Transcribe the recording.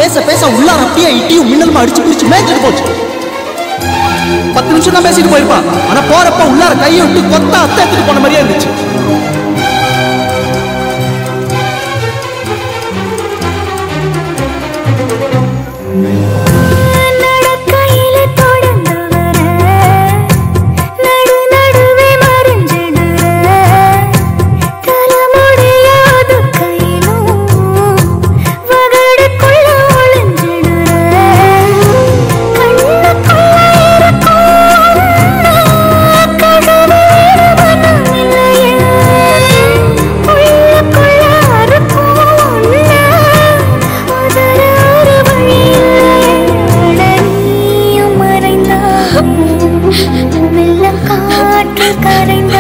பேச பேச உள்ளார அப்படியே இட்டியும் மின்னலுமா அடிச்சு பிடிச்சு மேய்ச்சிட்டு போச்சு பத்து நிமிஷம் தான் பேசிட்டு போயிருப்பா ஆனா போறப்ப உள்ளார கையை விட்டு கொத்தா அத்தை எடுத்துட்டு போன மாதிரியே இருந்துச்சு நடக்கையில தொடர்ந்து வர நடு நடுவே மறைஞ்சிடுற தலைமுடியாத கையிலும் வகடுக்குள்ள ஒளிஞ்சிடுற கண்ணுக்குள்ள இருக்கும் கதவு மனம் இல்லையே உள்ளுக்குள்ள இருக்கும் உன்னை உதற ஒரு வழி இல்லையே நீயும் மறைந்தாய் மெல்ல காற்று கரைந்த